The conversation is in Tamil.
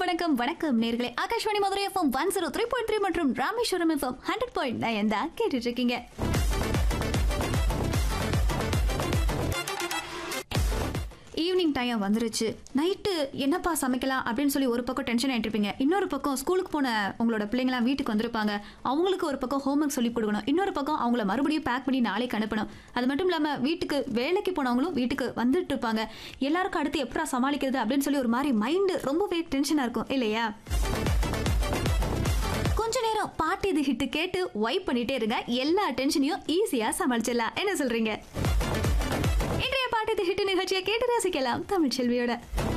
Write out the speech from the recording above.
வணக்கம் வணக்கம் நேர்களே Akashvani Madurai FM one zero three point three மற்றும் Rameswaram FM hundred point nine தான் கேட்டுட்டு இருக்கீங்க ஈவினிங் டைம் வந்துருச்சு நைட்டு என்னப்பா சமைக்கலாம் அப்படின்னு சொல்லி ஒரு பக்கம் டென்ஷன் ஆகிட்டு இருப்பீங்க இன்னொரு பக்கம் ஸ்கூலுக்கு போன உங்களோட பிள்ளைங்களாம் வீட்டுக்கு வந்திருப்பாங்க அவங்களுக்கு ஒரு பக்கம் ஹோம்ஒர்க் சொல்லி கொடுக்கணும் இன்னொரு பக்கம் அவங்கள மறுபடியும் பேக் பண்ணி நாளைக்கு அனுப்பணும் அது மட்டும் இல்லாமல் வீட்டுக்கு வேலைக்கு போனவங்களும் வீட்டுக்கு வந்துட்டு இருப்பாங்க எல்லாருக்கும் அடுத்து எப்படா சமாளிக்கிறது அப்படின்னு சொல்லி ஒரு மாதிரி மைண்டு ரொம்பவே டென்ஷனாக இருக்கும் இல்லையா கொஞ்ச நேரம் பாட்டு இது ஹிட் கேட்டு வைப் பண்ணிட்டே இருங்க எல்லா டென்ஷனையும் ஈஸியா சமாளிச்சிடலாம் என்ன சொல்றீங்க இன்றைய பாட்டு இது ஹிட் நிகழ்ச்சியை கேட்டு ரசிக்கலாம் தமிழ் செல்வியோட